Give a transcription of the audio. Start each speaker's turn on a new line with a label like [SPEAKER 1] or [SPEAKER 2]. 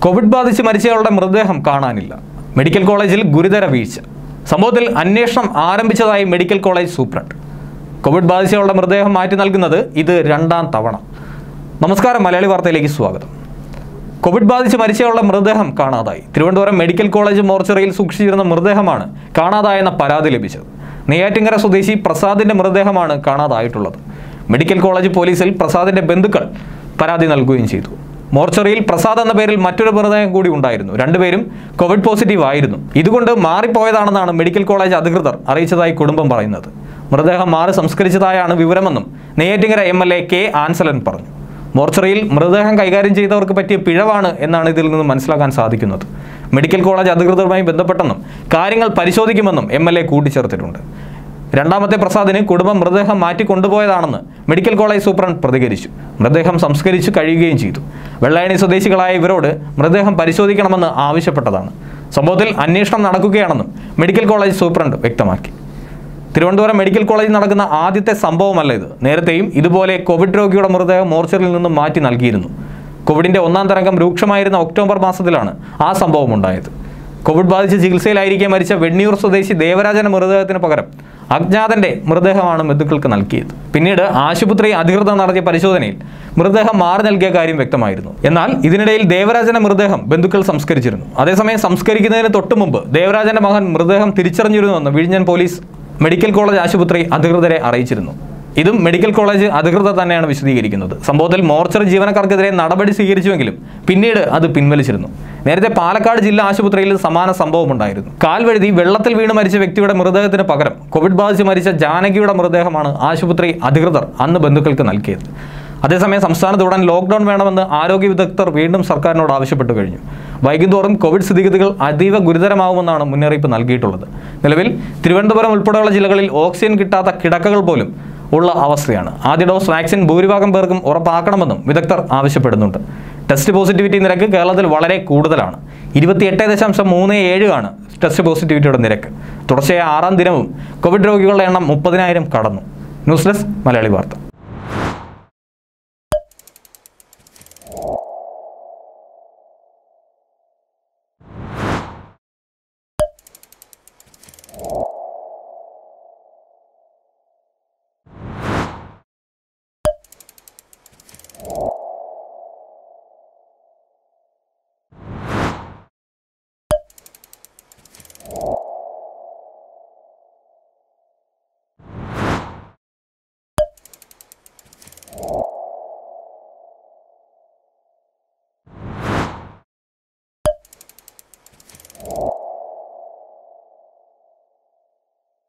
[SPEAKER 1] Covid ബാധിച്ച് മരിച്ചയാളുടെ മൃതദേഹം കാണാനില്ല മെഡിക്കൽ കോളേജിൽ ഗുരുതര വീഴ്ച സംഭവത്തിൽ അന്വേഷണം ആരംഭിച്ചതായി മെഡിക്കൽ കോളേജ് സൂപ്രണ്ട് കോവിഡ് ബാധിച്ചയാളുടെ മൃതദേഹം മാറ്റി നൽകുന്നത് ഇത് രണ്ടാം തവണ നമസ്കാരം മലയാളി വാർത്തയിലേക്ക് സ്വാഗതം കോവിഡ് ബാധിച്ച് മരിച്ചയാളുടെ മൃതദേഹം കാണാതായി തിരുവനന്തപുരം മെഡിക്കൽ കോളേജ് മോർച്ചറിയിൽ സൂക്ഷിച്ചിരുന്ന മൃതദേഹമാണ് കാണാതായെന്ന പരാതി ലഭിച്ചത് നെയ്യാറ്റിങ്കര സ്വദേശി പ്രസാദിന്റെ മൃതദേഹമാണ് കാണാതായിട്ടുള്ളത് മെഡിക്കൽ കോളേജ് പോലീസിൽ പ്രസാദിന്റെ ബന്ധുക്കൾ പരാതി നൽകുകയും ചെയ്തു മോർച്ചറിയിൽ പ്രസാദ് എന്ന പേരിൽ മറ്റൊരു മൃതദേഹം കൂടി ഉണ്ടായിരുന്നു രണ്ടുപേരും കോവിഡ് പോസിറ്റീവ് ആയിരുന്നു ഇതുകൊണ്ട് മാറിപ്പോയതാണെന്നാണ് മെഡിക്കൽ കോളേജ് അധികൃതർ അറിയിച്ചതായി കുടുംബം പറയുന്നത് മൃതദേഹം മാറി സംസ്കരിച്ചതായാണ് വിവരമെന്നും Neyyattinkara M L A K Ansalan പറഞ്ഞു മോർച്ചറിയിൽ മൃതദേഹം കൈകാര്യം ചെയ്തവർക്ക് പറ്റിയ പിഴവാണ് എന്നാണ് ഇതിൽ നിന്ന് മനസ്സിലാക്കാൻ സാധിക്കുന്നത് മെഡിക്കൽ കോളേജ് അധികൃതരുമായി ബന്ധപ്പെട്ടെന്നും കാര്യങ്ങൾ പരിശോധിക്കുമെന്നും എം എൽ എ കൂട്ടിച്ചേർത്തിട്ടുണ്ട് രണ്ടാമത്തെ പ്രസാദിന് കുടുംബം മൃതദേഹം മാറ്റി കൊണ്ടുപോയതാണെന്ന് മെഡിക്കൽ കോളേജ് സൂപ്രണ്ട് പ്രതികരിച്ചു മൃതദേഹം സംസ്കരിച്ചു കഴിയുകയും ചെയ്തു വെള്ളായണി സ്വദേശികളായ ഇവരോട് മൃതദേഹം പരിശോധിക്കണമെന്ന് ആവശ്യപ്പെട്ടതാണ് സംഭവത്തിൽ അന്വേഷണം നടക്കുകയാണെന്നും മെഡിക്കൽ കോളേജ് സൂപ്രണ്ട് വ്യക്തമാക്കി തിരുവനന്തപുരം മെഡിക്കൽ കോളേജിൽ നടക്കുന്ന ആദ്യത്തെ സംഭവമല്ല ഇത് നേരത്തെയും ഇതുപോലെ കോവിഡ് രോഗിയുടെ മൃതദേഹം മോർച്ചറിൽ നിന്നും മാറ്റി നൽകിയിരുന്നു കോവിഡിന്റെ ഒന്നാം തരംഗം രൂക്ഷമായിരുന്ന ഒക്ടോബർ മാസത്തിലാണ് ആ സംഭവം ഉണ്ടായത് കോവിഡ് ബാധിച്ച് ചികിത്സയിലായിരിക്കെ മരിച്ച വെണ്ണിയൂർ സ്വദേശി ദേവരാജന്റെ മൃതദേഹത്തിന് പകരം അജ്ഞാതന്റെ മൃതദേഹമാണ് ബന്ധുക്കൾക്ക് നൽകിയത് പിന്നീട് ആശുപത്രി അധികൃതർ നടത്തിയ പരിശോധനയിൽ മൃതദേഹം മാറി നൽകിയ കാര്യം വ്യക്തമായിരുന്നു എന്നാൽ ഇതിനിടയിൽ ദേവരാജന്റെ മൃതദേഹം ബന്ധുക്കൾ സംസ്കരിച്ചിരുന്നു അതേസമയം സംസ്കരിക്കുന്നതിന് തൊട്ടു മുമ്പ് ദേവരാജന്റെ മകൻ മൃതദേഹം തിരിച്ചറിഞ്ഞിരുന്നുവെന്ന് വിഴിഞ്ഞൻ പോലീസ് മെഡിക്കൽ കോളേജ് ആശുപത്രി അധികൃതരെ അറിയിച്ചിരുന്നു ഇതും മെഡിക്കൽ കോളേജ് അധികൃതർ തന്നെയാണ് വിശദീകരിക്കുന്നത് സംഭവത്തിൽ മോർച്ചറി ജീവനക്കാർക്കെതിരെ നടപടി സ്വീകരിച്ചുവെങ്കിലും പിന്നീട് അത് പിൻവലിച്ചിരുന്നു നേരത്തെ പാലക്കാട് ജില്ലാ ആശുപത്രിയിൽ സമാന സംഭവം ഉണ്ടായിരുന്നു കാൽവഴുതി വെള്ളത്തിൽ വീണ് മരിച്ച വ്യക്തിയുടെ മൃതദേഹത്തിന് പകരം കോവിഡ് ബാധിച്ച് മരിച്ച ജാനകിയുടെ മൃതദേഹമാണ് ആശുപത്രി അധികൃതർ അന്ന് ബന്ധുക്കൾക്ക് നൽകിയത് അതേസമയം സംസ്ഥാനത്ത് ഉടൻ ലോക്ക്ഡൌൺ വേണമെന്ന് ആരോഗ്യ വിദഗ്ധർ വീണ്ടും സർക്കാരിനോട് ആവശ്യപ്പെട്ടു കഴിഞ്ഞു വൈകുന്തോറും കോവിഡ് സ്ഥിതിഗതികൾ അതീവ ഗുരുതരമാവുമെന്നാണ് മുന്നറിയിപ്പ് നൽകിയിട്ടുള്ളത് നിലവിൽ തിരുവനന്തപുരം ഉൾപ്പെടെയുള്ള ജില്ലകളിൽ ഓക്സിജൻ കിട്ടാത്ത കിടക്കകൾ പോലും ഉള്ള അവസ്ഥയാണ് ആദ്യ ഡോസ് വാക്സിൻ ഭൂരിഭാഗം പേർക്കും ഉറപ്പാക്കണമെന്നും വിദഗ്ധർ ആവശ്യപ്പെടുന്നുണ്ട് ടെസ്റ്റ് പോസിറ്റിവിറ്റി നിരക്ക് കേരളത്തിൽ വളരെ കൂടുതലാണ് ഇരുപത്തിയെട്ട് ദശാംശം മൂന്ന് ഏഴ് ആണ് ടെസ്റ്റ് പോസിറ്റിവിറ്റിയുടെ നിരക്ക് തുടർച്ചയായ ആറാം ദിനവും കോവിഡ് രോഗികളുടെ എണ്ണം മുപ്പതിനായിരം കടന്നു ന്യൂസ് ഡെസ്ക് മലയാളി വാർത്ത